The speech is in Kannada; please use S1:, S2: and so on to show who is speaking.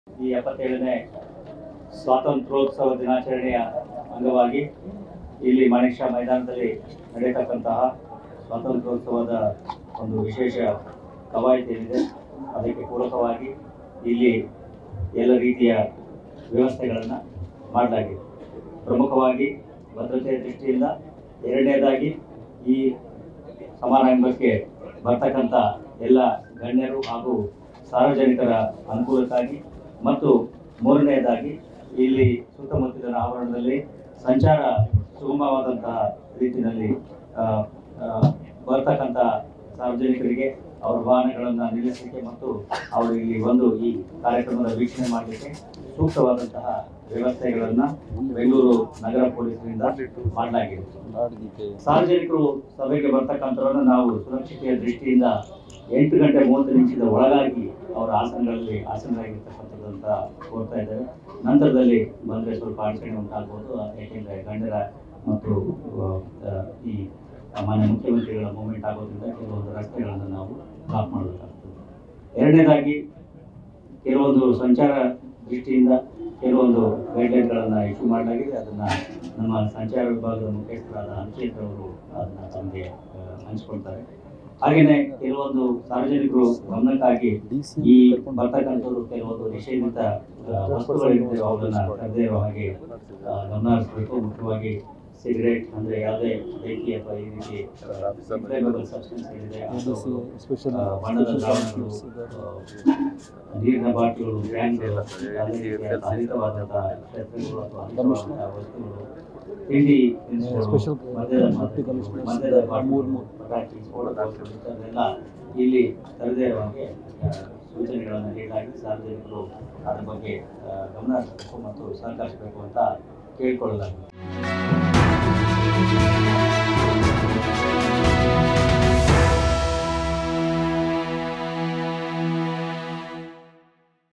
S1: ಈ ಎಪ್ಪತ್ತೇಳನೇ ಸ್ವಾತಂತ್ರ್ಯೋತ್ಸವ ದಿನಾಚರಣೆಯ ಅಂಗವಾಗಿ ಇಲ್ಲಿ ಮಾಣಿಕ್ ಶಾ ಮೈದಾನದಲ್ಲಿ ನಡೆಯತಕ್ಕಂತಹ ಸ್ವಾತಂತ್ರ್ಯೋತ್ಸವದ ಒಂದು ವಿಶೇಷ ಕವಾಯತ್ ಏನಿದೆ ಅದಕ್ಕೆ ಪೂರಕವಾಗಿ ಇಲ್ಲಿ ಎಲ್ಲ ರೀತಿಯ ವ್ಯವಸ್ಥೆಗಳನ್ನು ಮಾಡಲಾಗಿದೆ ಪ್ರಮುಖವಾಗಿ ಭದ್ರತೆಯ ದೃಷ್ಟಿಯಿಂದ ಎರಡನೇದಾಗಿ ಈ ಸಮಾರಂಭಕ್ಕೆ ಬರ್ತಕ್ಕಂಥ ಎಲ್ಲ ಗಣ್ಯರು ಹಾಗೂ ಸಾರ್ವಜನಿಕರ ಅನುಕೂಲಕ್ಕಾಗಿ ಮತ್ತು ಮೂರನೆಯದಾಗಿ ಇಲ್ಲಿ ಸುತ್ತಮುತ್ತಲಿನ ಆವರಣದಲ್ಲಿ ಸಂಚಾರ ಸುಗಮವಾದಂತಹ ರೀತಿಯಲ್ಲಿ ಆ, ಆ, ಬರ್ತಕ್ಕಂಥ ಸಾರ್ವಜನಿಕರಿಗೆ ಅವರ ವಾಹನಗಳನ್ನು ನಿಲ್ಲಿಸಲಿಕ್ಕೆ ಮತ್ತು ಅವರು ಇಲ್ಲಿ ಒಂದು ಈ ಕಾರ್ಯಕ್ರಮದ ವೀಕ್ಷಣೆ ಮಾಡಲಿಕ್ಕೆ ಸೂಕ್ತವಾದಂತಹ ವ್ಯವಸ್ಥೆಗಳನ್ನು ಬೆಂಗಳೂರು ನಗರ ಪೊಲೀಸರಿಂದ ಮಾಡಲಾಗಿದೆ ಸಾರ್ವಜನಿಕರು ಸಭೆಗೆ ಬರ್ತಕ್ಕಂಥವ್ರನ್ನ ನಾವು ಸುರಕ್ಷತೆಯ ದೃಷ್ಟಿಯಿಂದ ಎಂಟು ಗಂಟೆ ಮೂವತ್ತು ನಿಮಿಷದ ಒಳಗಾಗಿ ಅವರ ಆಸನಗಳಲ್ಲಿ ಆಸನರಾಗಿರ್ತಕ್ಕಂಥದ್ದು ಅಂತ ಕೋರ್ತಾ ಇದ್ದಾರೆ ನಂತರದಲ್ಲಿ ಬಂದರೆ ಸ್ವಲ್ಪ ಅಡಚಣೆ ಉಂಟಾಗ್ಬೋದು ಯಾಕೆಂದರೆ ಗಣ್ಯರ ಮತ್ತು ಆ, ಈ ಮಾನ್ಯ ಮುಖ್ಯಮಂತ್ರಿಗಳ ಮೂವ್ಮೆಂಟ್ ಆಗೋದ್ರಿಂದ ಕೆಲವೊಂದು ರಸ್ತೆಗಳನ್ನು ನಾವು ಬ್ಲಾಕ್ ಮಾಡಬೇಕಾಗ್ತದೆ ಎರಡನೇದಾಗಿ ಕೆಲವೊಂದು ಸಂಚಾರ ದೃಷ್ಟಿಯಿಂದ ಕೆಲವೊಂದು ಗೈಡ್ಲೈನ್ಗಳನ್ನು ಇಶ್ಯೂ ಮಾಡಲಾಗಿದೆ ಅದನ್ನು ನಮ್ಮ ಸಂಚಾರ ವಿಭಾಗದ ಮುಖ್ಯಸ್ಥರಾದ ಅನಿಕೇತ್ ಅವರು ಅದನ್ನು ತಮಗೆ ಆ, ಹಂಚ್ಕೊಳ್ತಾರೆ ಹಾಗೆಯೇ ಕೆಲವೊಂದು ಸಾರ್ವಜನಿಕರು ಗಮನಕ್ಕಾಗಿ ಈ ಬರ್ತಕ್ಕಂಥವ್ರು ಕೆಲವೊಂದು ನಿಷೇಧಿತ ಆ, ವಸ್ತುಗಳಿರ್ತವೆ ಅವುಗಳನ್ನ ತರದೇ ಇರೋ ಹಾಗೆ ಆ, ಗಮನ ಹರಿಸಬೇಕು ಮುಖ್ಯವಾಗಿ ಸಿಗರೇಟ್ ಅಂದ್ರೆ ಯಾವುದೇ ಬೆಂಕಿ ಅಥವಾ ಈ ರೀತಿ inflammable substance ಏನಿದೆ ಅದು, ಆ, ಬಣ್ಣದ ದ್ರಾವಣಗಳು ಆ, ನೀರಿನ ಬಾಟಲು ಕ್ಯಾನ್ಗಳು ಯಾವುದೇ ರೀತಿಯ ಹರಿತವಾದಂತಹ ಶಸ್ತ್ರಗಳು ಅಥವಾ ಹರಿತವಾದಂತಹ ವಸ್ತುಗಳು ತಿಂಡಿ ತಿನಿಸುಗಳು,
S2: Special
S1: ಮದ್ಯದ
S2: Deputy Commissioner
S1: ಮದ್ಯದ ಬಾಟಲು,
S2: ಮೂರು ಮೂರು.
S1: ಪಟಾಕಿ ಸ್ಫೋಟಕ ವಸ್ತುಗಳು ಇಂಥದ್ದೆಲ್ಲ ಇಲ್ಲಿ ತರದೇ ಇರೋ ಹಾಗೆ ಆ, ಸೂಚನೆಗಳನ್ನು ನೀಡಲಾಗಿ ಸಾರ್ವಜನಿಕರು ಅದ್ರ ಬಗ್ಗೆ ಆ, ಗಮನ ಹರಿಸಬೇಕು ಮತ್ತು ಸಹಕರಿಸಬೇಕು ಅಂತ ಕೇಳಿಕೊಳ್ಳಲಾಗಿದೆ